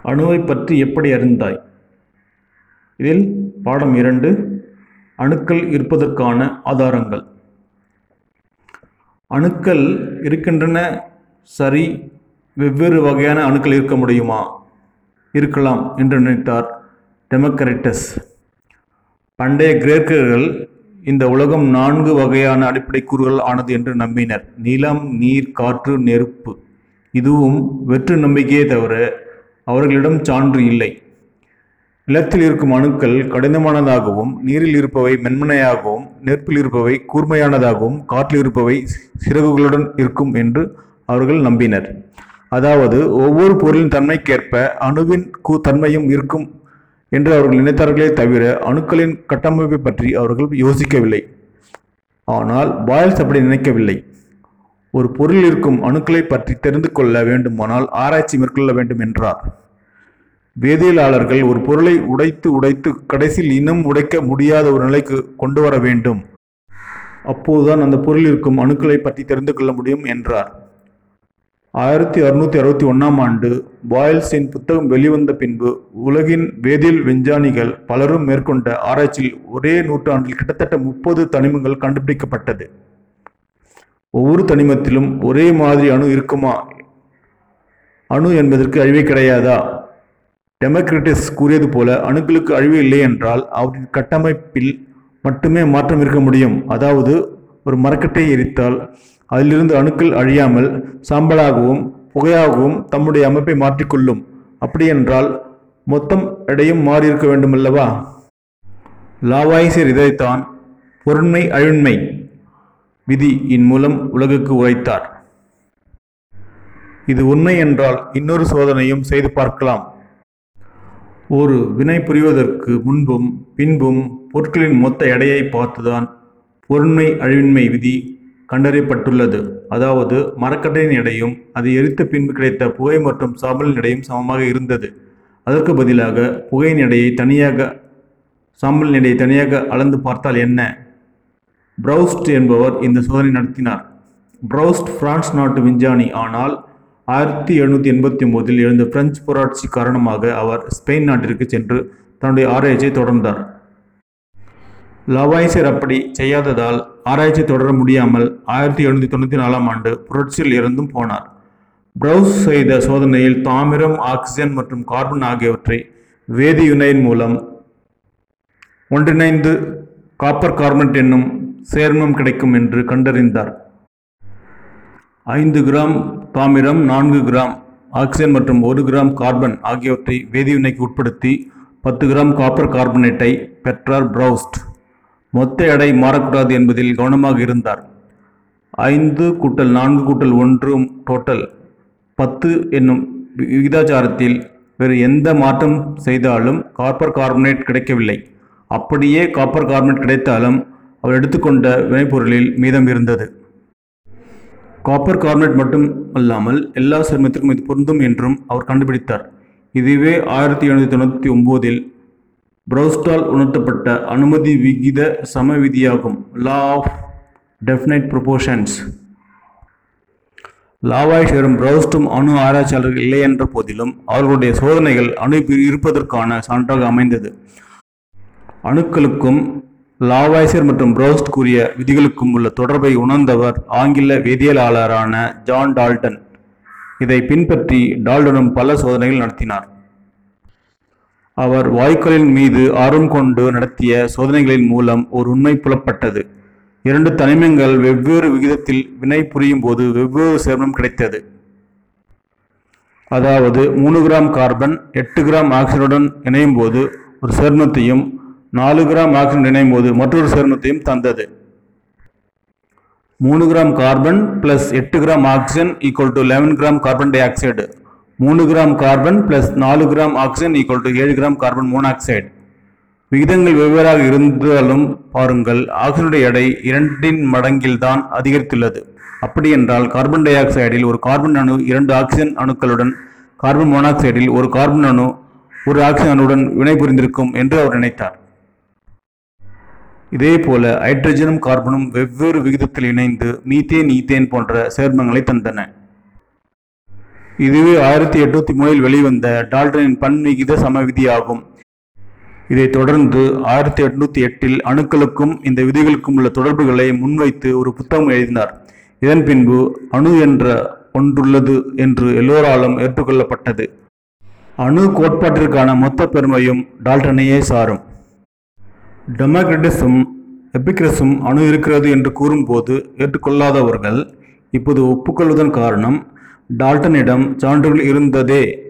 அணுவை பற்றி எப்படி அறிந்தாய் இதில் பாடம் இரண்டு அணுக்கள் இருப்பதற்கான ஆதாரங்கள் அணுக்கள் இருக்கின்றன சரி வெவ்வேறு வகையான அணுக்கள் இருக்க முடியுமா இருக்கலாம் என்று நினைத்தார் டெமோக்ரிட்டஸ் பண்டைய கிரேக்கர்கள் இந்த உலகம் நான்கு வகையான அடிப்படை கூறுகள் ஆனது என்று நம்பினர் நிலம் நீர் காற்று நெருப்பு இதுவும் வெற்று நம்பிக்கையே தவிர அவர்களிடம் சான்று இல்லை நிலத்தில் இருக்கும் அணுக்கள் கடினமானதாகவும் நீரில் இருப்பவை மென்மையாகவும் நெருப்பில் இருப்பவை கூர்மையானதாகவும் காற்றில் இருப்பவை சிறகுகளுடன் இருக்கும் என்று அவர்கள் நம்பினர் அதாவது ஒவ்வொரு பொருளின் தன்மைக்கேற்ப அணுவின் கூ தன்மையும் இருக்கும் என்று அவர்கள் நினைத்தார்களே தவிர அணுக்களின் கட்டமைப்பை பற்றி அவர்கள் யோசிக்கவில்லை ஆனால் பாயல்ஸ் அப்படி நினைக்கவில்லை ஒரு பொருள் இருக்கும் அணுக்களை பற்றி தெரிந்து கொள்ள வேண்டுமானால் ஆராய்ச்சி மேற்கொள்ள வேண்டும் என்றார் வேதியியலாளர்கள் ஒரு பொருளை உடைத்து உடைத்து கடைசியில் இன்னும் உடைக்க முடியாத ஒரு நிலைக்கு கொண்டு வர வேண்டும் அப்போதுதான் அந்த பொருள் இருக்கும் அணுக்களை பற்றி தெரிந்து கொள்ள முடியும் என்றார் ஆயிரத்தி அறுநூற்றி அறுபத்தி ஒன்றாம் ஆண்டு பாயல்ஸின் புத்தகம் வெளிவந்த பின்பு உலகின் வேதியியல் விஞ்ஞானிகள் பலரும் மேற்கொண்ட ஆராய்ச்சியில் ஒரே நூற்றாண்டில் கிட்டத்தட்ட முப்பது தனிமங்கள் கண்டுபிடிக்கப்பட்டது ஒவ்வொரு தனிமத்திலும் ஒரே மாதிரி அணு இருக்குமா அணு என்பதற்கு அழிவே கிடையாதா டெமோக்ரிட்டிஸ் கூறியது போல அணுக்களுக்கு அழிவு இல்லை என்றால் அவற்றின் கட்டமைப்பில் மட்டுமே மாற்றம் இருக்க முடியும் அதாவது ஒரு மரக்கட்டையை எரித்தால் அதிலிருந்து அணுக்கள் அழியாமல் சாம்பலாகவும் புகையாகவும் தம்முடைய அமைப்பை மாற்றிக்கொள்ளும் அப்படியென்றால் மொத்தம் எடையும் மாறியிருக்க வேண்டுமல்லவா லாவாய்சர் இதைத்தான் பொருண்மை அழிவின்மை விதியின் மூலம் உலகுக்கு உரைத்தார் இது உண்மை என்றால் இன்னொரு சோதனையும் செய்து பார்க்கலாம் ஒரு வினை புரிவதற்கு முன்பும் பின்பும் பொருட்களின் மொத்த எடையை பார்த்துதான் பொருண்மை அழிவின்மை விதி கண்டறியப்பட்டுள்ளது அதாவது மரக்கட்டையின் எடையும் அதை எரித்த பின்பு கிடைத்த புகை மற்றும் சாம்பலின் எடையும் சமமாக இருந்தது அதற்கு பதிலாக புகையின் எடையை தனியாக சாம்பலின் எடையை தனியாக அளந்து பார்த்தால் என்ன ப்ரௌஸ்ட் என்பவர் இந்த சோதனை நடத்தினார் ப்ரௌஸ்ட் பிரான்ஸ் நாட்டு விஞ்ஞானி ஆனால் ஆயிரத்தி எழுநூற்றி எண்பத்தி ஒம்போதில் எழுந்த பிரெஞ்சு புரட்சி காரணமாக அவர் ஸ்பெயின் நாட்டிற்கு சென்று தன்னுடைய ஆராய்ச்சியை தொடர்ந்தார் லவாய்சர் அப்படி செய்யாததால் ஆராய்ச்சி தொடர முடியாமல் ஆயிரத்தி எழுநூற்றி தொண்ணூற்றி நாலாம் ஆண்டு புரட்சியில் இறந்தும் போனார் ப்ரௌஸ் செய்த சோதனையில் தாமிரம் ஆக்சிஜன் மற்றும் கார்பன் ஆகியவற்றை வேதியுனையின் மூலம் ஒன்றிணைந்து காப்பர் கார்பனேட் என்னும் சேர்மம் கிடைக்கும் என்று கண்டறிந்தார் ஐந்து கிராம் தாமிரம் நான்கு கிராம் ஆக்சிஜன் மற்றும் ஒரு கிராம் கார்பன் ஆகியவற்றை வேதிவினைக்கு உட்படுத்தி பத்து கிராம் காப்பர் கார்பனேட்டை பெற்றார் ப்ரௌஸ்ட் மொத்த எடை மாறக்கூடாது என்பதில் கவனமாக இருந்தார் ஐந்து கூட்டல் நான்கு கூட்டல் ஒன்று டோட்டல் பத்து என்னும் விகிதாச்சாரத்தில் வேறு எந்த மாற்றம் செய்தாலும் காப்பர் கார்பனேட் கிடைக்கவில்லை அப்படியே காப்பர் கார்பனேட் கிடைத்தாலும் அவர் எடுத்துக்கொண்ட வினைப்பொருளில் மீதம் இருந்தது காப்பர் கார்பனேட் மட்டும் அல்லாமல் எல்லா சேர்மத்திற்கும் இது பொருந்தும் என்றும் அவர் கண்டுபிடித்தார் இதுவே ஆயிரத்தி எழுநூற்றி தொண்ணூற்றி ஒம்போதில் ப்ரௌஸ்டால் உணர்த்தப்பட்ட அனுமதி விகித சம விதியாகும் லா ஆஃப் டெஃபினைட் ப்ரொபோர்ஷன்ஸ் லாவாய்ஷரும் ப்ரௌஸ்டும் அணு ஆராய்ச்சியாளர்கள் இல்லை என்ற போதிலும் அவர்களுடைய சோதனைகள் அணு இருப்பதற்கான சான்றாக அமைந்தது அணுக்களுக்கும் லாவாய்சர் மற்றும் ப்ரௌஸ்ட் கூறிய விதிகளுக்கும் உள்ள தொடர்பை உணர்ந்தவர் ஆங்கில வேதியியலாளரான ஜான் டால்டன் இதை பின்பற்றி டால்டனும் பல சோதனைகள் நடத்தினார் அவர் வாயுக்களின் மீது ஆர்வம் கொண்டு நடத்திய சோதனைகளின் மூலம் ஒரு உண்மை புலப்பட்டது இரண்டு தனிமங்கள் வெவ்வேறு விகிதத்தில் வினை புரியும் போது வெவ்வேறு சேர்மம் கிடைத்தது அதாவது மூணு கிராம் கார்பன் எட்டு கிராம் ஆக்சிஜனுடன் இணையும் போது ஒரு சேர்மத்தையும் நாலு கிராம் ஆக்சிஜன் இணையும் போது மற்றொரு சேர்மத்தையும் தந்தது மூணு கிராம் கார்பன் பிளஸ் எட்டு gram oxygen equal to eleven gram carbon dioxide மூணு கிராம் கார்பன் பிளஸ் நாலு கிராம் ஆக்சிஜன் ஈக்குவல் டு ஏழு கிராம் கார்பன் மோனாக்சைடு விகிதங்கள் வெவ்வேறாக இருந்தாலும் பாருங்கள் ஆக்சிஜனுடைய எடை இரண்டின் மடங்கில் தான் அதிகரித்துள்ளது அப்படி என்றால் கார்பன் டை ஆக்சைடில் ஒரு கார்பன் அணு இரண்டு ஆக்சிஜன் அணுக்களுடன் கார்பன் மோனாக்சைடில் ஒரு கார்பன் அணு ஒரு ஆக்சிஜன் அணுவுடன் வினைபுரிந்திருக்கும் என்று அவர் நினைத்தார் இதேபோல ஹைட்ரஜனும் கார்பனும் வெவ்வேறு விகிதத்தில் இணைந்து மீத்தேன் ஈத்தேன் போன்ற சேர்மங்களை தந்தன இதுவே ஆயிரத்தி எட்நூத்தி மூணில் வெளிவந்த டால்டனின் பன்விகித சமவிதியாகும் இதைத் தொடர்ந்து ஆயிரத்தி எட்நூத்தி எட்டில் அணுக்களுக்கும் இந்த விதிகளுக்கும் உள்ள தொடர்புகளை முன்வைத்து ஒரு புத்தகம் எழுதினார் இதன் பின்பு அணு என்ற ஒன்றுள்ளது என்று எல்லோராலும் ஏற்றுக்கொள்ளப்பட்டது அணு கோட்பாட்டிற்கான மொத்த பெருமையும் டால்டனையே சாரும் டெமோக்ரிட்டஸும் எபிக்ரஸும் அணு இருக்கிறது என்று கூறும்போது ஏற்றுக்கொள்ளாதவர்கள் இப்போது ஒப்புக்கொள்வதன் காரணம் டால்டனிடம் சான்றுகள் இருந்ததே